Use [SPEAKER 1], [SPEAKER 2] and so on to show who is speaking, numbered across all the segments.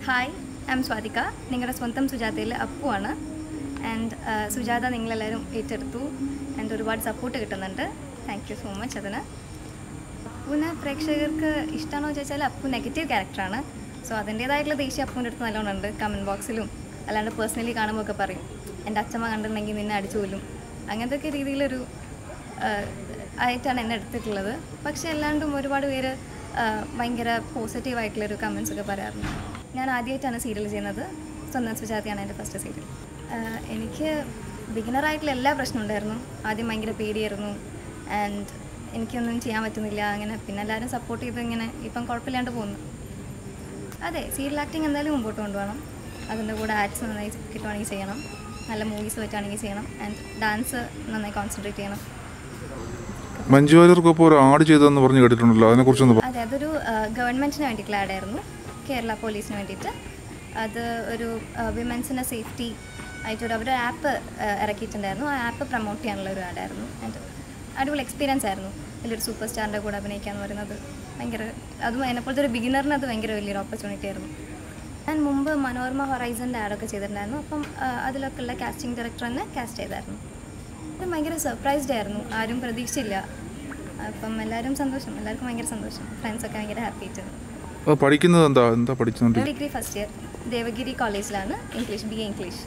[SPEAKER 1] hi I M Swathika നിങ്ങളുടെ സ്വന്തം സുജാതയിൽ അപ്പുവാണ് and Sujatha നിങ്ങളെല്ലാവരും ഏറ്റെടുത്തു ആൻഡ് ഒരുപാട് സപ്പോർട്ട് കിട്ടുന്നുണ്ട് താങ്ക് യു സോ മച്ച് അതിന് അപ്പുവിന് പ്രേക്ഷകർക്ക് ഇഷ്ടമാണോ ചോദിച്ചാൽ അപ്പു നെഗറ്റീവ് ക്യാരക്ടറാണ് സോ അതിൻ്റേതായിട്ടുള്ള ദേഷ്യം അപ്പുവിൻ്റെ അടുത്ത് നല്ലോണം ഉണ്ട് കമൻറ്റ് ബോക്സിലും അല്ലാണ്ട് പേഴ്സണലി കാണുമ്പോൾ ഒക്കെ പറയും എൻ്റെ അച്ഛമ്മ കണ്ടിട്ടുണ്ടെങ്കിൽ നിന്നെ അടിച്ചു കൊല്ലും അങ്ങനത്തെ ഒക്കെ രീതിയിലൊരു ആഹ്, ആയിട്ടാണ് എന്നെ എടുത്തിട്ടുള്ളത് പക്ഷേ അല്ലാണ്ടും ഒരുപാട് പേര് ആഹ്, ഭയങ്കര പോസിറ്റീവായിട്ടുള്ളൊരു കമൻസ് ഒക്കെ പറയാറുണ്ട് ഞാൻ ആദ്യമായിട്ടാണ് സീരിയൽ ചെയ്യുന്നത് സ്വന്തം സുജാതയാണ് എൻ്റെ ഫസ്റ്റ് സീരിയൽ എനിക്ക് ബിഗിനറായിട്ടുള്ള എല്ലാ പ്രശ്നവും ഉണ്ടായിരുന്നു ആദ്യം ഭയങ്കര പേടിയായിരുന്നു ആൻഡ് എനിക്കൊന്നും ചെയ്യാൻ പറ്റുന്നില്ല അങ്ങനെ പിന്നെ എല്ലാവരും സപ്പോർട്ട് ചെയ്ത് ഇങ്ങനെ ഇപ്പം കുഴപ്പമില്ലാണ്ട് പോകുന്നു അതെ സീരിയൽ ആക്ടിങ് എന്തായാലും മുമ്പോട്ട് കൊണ്ടുപോകണം അതിൻ്റെ കൂടെ ആഡ്സ് നന്നായി കിട്ടുവാണെങ്കിൽ ചെയ്യണം നല്ല മൂവീസ് പറ്റുവാണെങ്കിൽ ചെയ്യണം ആൻഡ് ഡാൻസ് നന്നായി കോൺസെൻട്രേറ്റ് ചെയ്യണം
[SPEAKER 2] മഞ്ജു വാര്യർക്കൊപ്പം ഒരു ആഡ് ചെയ്തതെന്ന് പറഞ്ഞ് കേട്ടിട്ടുണ്ടല്ലോ അതിനെക്കുറിച്ചൊന്ന് പറ-
[SPEAKER 1] അതെ അതൊരു ഗവൺമെൻറ്റിന് വേണ്ടിയിട്ടുള്ള ആഡായിരുന്നു കേരള പോലീസിന് വേണ്ടിയിട്ട് അത് ഒരു വിമൻസിൻ്റെ സേഫ്റ്റി ആയിട്ടൊരു അവരൊരു ആപ്പ് ഇറക്കിയിട്ടുണ്ടായിരുന്നു ആ ആപ്പ് പ്രൊമോട്ട് ചെയ്യാനുള്ള ഒരു ആഡായിരുന്നു ആൻഡ് അടിപൊളി എക്സ്പീരിയൻസ് ആയിരുന്നു വലിയൊരു സൂപ്പർ സ്റ്റാറിൻ്റെ കൂടെ അഭിനയിക്കുക എന്ന് പറയുന്നത് ഭയങ്കര അതും എന്നെപ്പോലത്തെ ഒരു ബിഗിനറിന് അത് ഭയങ്കര വലിയൊരു ഓപ്പർച്യൂണിറ്റി ആയിരുന്നു ഞാൻ മുമ്പ് മനോരമ ഹൊറൈസൻ്റെ ആഡൊക്കെ ചെയ്തിട്ടുണ്ടായിരുന്നു അപ്പം ആ, അതിലൊക്കെ ഉള്ള കാസ്റ്റിംഗ് ഡയറക്ടർ തന്നെ കാസ്റ്റ് ചെയ്തായിരുന്നു അത് ഭയങ്കര സർപ്രൈസ്ഡ് ആയിരുന്നു ആരും പ്രതീക്ഷിച്ചില്ല അപ്പം എല്ലാവരും സന്തോഷം എല്ലാവർക്കും ഭയങ്കര സന്തോഷം ഫ്രണ്ട്സൊക്കെ ഭയങ്കര ഹാപ്പി ആയിട്ടുണ്ട്
[SPEAKER 2] അപ്പോൾ പഠിക്കുന്നത് എന്താ എന്താ പഠിച്ചുകൊണ്ട്
[SPEAKER 1] ഡിഗ്രി ഫസ്റ്റ് ഇയർ ദേവഗിരി കോളേജിലാണ് ഇംഗ്ലീഷ് ബി എ ഇംഗ്ലീഷ്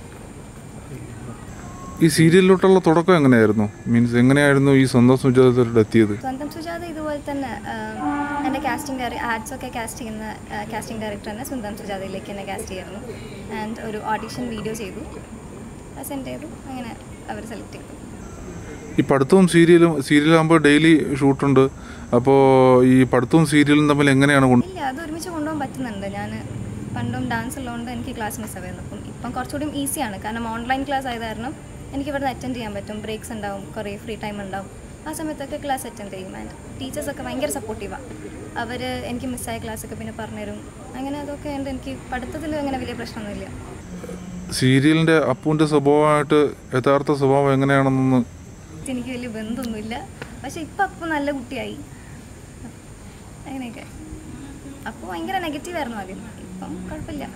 [SPEAKER 2] ഈ സീരിയലിലോട്ടുള്ള തുടക്കം എങ്ങനെയായിരുന്നു മീൻസ് എങ്ങനെയായിരുന്നു ഈ സ്വന്തം സുജാതയിലോട്ട് എത്തിയത്
[SPEAKER 1] സ്വന്തം സുജാത ഇതുപോലെ തന്നെ ആഹ്, എൻ്റെ കാസ്റ്റിംഗ് ഡയറി ആഡ്സ് ഒക്കെ കാസ്റ്റ് ചെയ്യുന്ന കാസ്റ്റിംഗ് ഡയറക്ടർ തന്നെ സ്വന്തം സുജാതയിലേക്ക് എന്നെ കാസ്റ്റ് ചെയ്യായിരുന്നു ആൻഡ് ഒരു ഓഡിഷൻ വീഡിയോ ചെയ്തു സെൻഡ് ചെയ്തു അങ്ങനെ അവർ സെലക്ട് ചെയ്തു
[SPEAKER 2] ഈ പഠിത്തവും സീരിയലും സീരിയലാകുമ്പോൾ ഡെയിലി ഷൂട്ടുണ്ട് അപ്പോൾ ഈ പഠിത്തവും സീരിയലും തമ്മിൽ എങ്ങനെയാണ് കൊണ്ട്
[SPEAKER 1] ഇല്ല അത് ഒരുമിച്ച് കൊണ്ടുപോകാൻ പറ്റുന്നുണ്ട് ഞാൻ പണ്ടും ഡാൻസ് ഉള്ളതുകൊണ്ട് എനിക്ക് ക്ലാസ് മിസ്സായിരുന്നു അപ്പം ഇപ്പം കുറച്ചുകൂടി ഈസിയാണ് കാരണം ഓൺലൈൻ ക്ലാസ് ആയത് കാരണം എനിക്ക് ഇവിടുന്ന് അറ്റൻഡ് ചെയ്യാൻ പറ്റും ബ്രേക്സ് ഉണ്ടാവും കുറേ ഫ്രീ ടൈം ഉണ്ടാവും ആ സമയത്തൊക്കെ ക്ലാസ് അറ്റൻഡ് ചെയ്യും ആൻഡ് ടീച്ചേഴ്സൊക്കെ ഭയങ്കര സപ്പോർട്ടീവാണ് അവർ എനിക്ക് മിസ്സായ ക്ലാസ്സൊക്കെ പിന്നെ പറഞ്ഞുതരും അങ്ങനെ അതൊക്കെ ഉണ്ട് എനിക്ക് പഠിത്തത്തിൽ അങ്ങനെ വലിയ പ്രശ്നമൊന്നുമില്ല
[SPEAKER 2] സീരിയലിൻ്റെ അപ്പുവിൻ്റെ സ്വഭാവമായിട്ട് യഥാർത്ഥ സ്വഭാവം എങ്ങനെയാണെന്നൊന്ന്
[SPEAKER 1] എനിക്ക് വലിയ ബന്ധമൊന്നുമില്ല പക്ഷെ ഇപ്പം അപ്പം നല്ല കുട്ടിയായി അങ്ങനെയൊക്കെ അപ്പോൾ ഭയങ്കര നെഗറ്റീവ് ആയിരുന്നു ആദ്യം ഇപ്പം കുഴപ്പമില്ല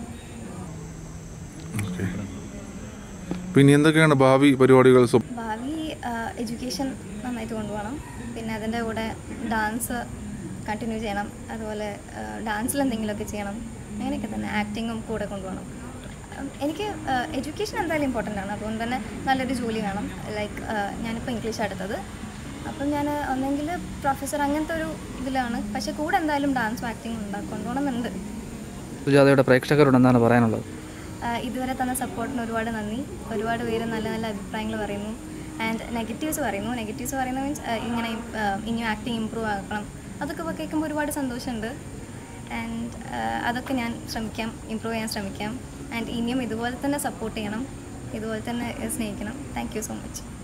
[SPEAKER 2] ഓക്കെ പിന്നെ എന്തൊക്കെയാണ് ഭാവി പരിപാടികൾ സ്വ-
[SPEAKER 1] ഭാവി എഡ്യൂക്കേഷൻ നന്നായിട്ട് കൊണ്ടുപോകണം പിന്നെ അതിൻ്റെ കൂടെ ഡാൻസ് കണ്ടിന്യൂ ചെയ്യണം അതുപോലെ ഡാൻസിൽ എന്തെങ്കിലുമൊക്കെ ചെയ്യണം അങ്ങനെയൊക്കെ തന്നെ ആക്ടിങ്ങും കൂടെ കൊണ്ടുപോകണം ഉം, എനിക്ക് എഡ്യൂക്കേഷൻ എന്തായാലും ഇമ്പോർട്ടൻ്റ് ആണ് അതുകൊണ്ട് തന്നെ നല്ലൊരു ജോലി വേണം ലൈക്ക് ഞാനിപ്പോൾ ഇംഗ്ലീഷ് എടുത്തത് അപ്പം ഞാൻ ഒന്നെങ്കിൽ പ്രൊഫസർ അങ്ങനത്തെ ഒരു ഇതിലാണ് പക്ഷേ കൂടെ എന്തായാലും ഡാൻസും ആക്ടിങ്ങും ഉണ്ടാക്കി കൊണ്ടുപോകണമെന്നുണ്ട്
[SPEAKER 3] സുജാതയുടെ പ്രേക്ഷകരോട് എന്താണ് പറയാനുള്ളത്
[SPEAKER 1] ആഹ് ഇതുവരെ തന്ന സപ്പോർട്ടിന് ഒരുപാട് നന്ദി ഒരുപാട് പേര് നല്ല നല്ല അഭിപ്രായങ്ങൾ പറയുന്നു ആൻഡ് നെഗറ്റീവ്സ് പറയുന്നു നെഗറ്റീവ്സ് പറയുന്ന മീൻസ് ഇങ്ങനെ ആഹ് ഇനിയും ആക്ടിങ് ഇമ്പ്രൂവ് ആക്കണം അതൊക്കെ ഇപ്പോൾ കേൾക്കുമ്പോൾ ഒരുപാട് സന്തോഷമുണ്ട് ആൻഡ് അതൊക്കെ ഞാൻ ശ്രമിക്കാം ഇമ്പ്രൂവ് ചെയ്യാൻ ശ്രമിക്കാം ആൻഡ് ഇനിയും ഇതുപോലെ തന്നെ സപ്പോർട്ട് ചെയ്യണം ഇതുപോലെ തന്നെ സ്നേഹിക്കണം താങ്ക് യു സോ മച്ച്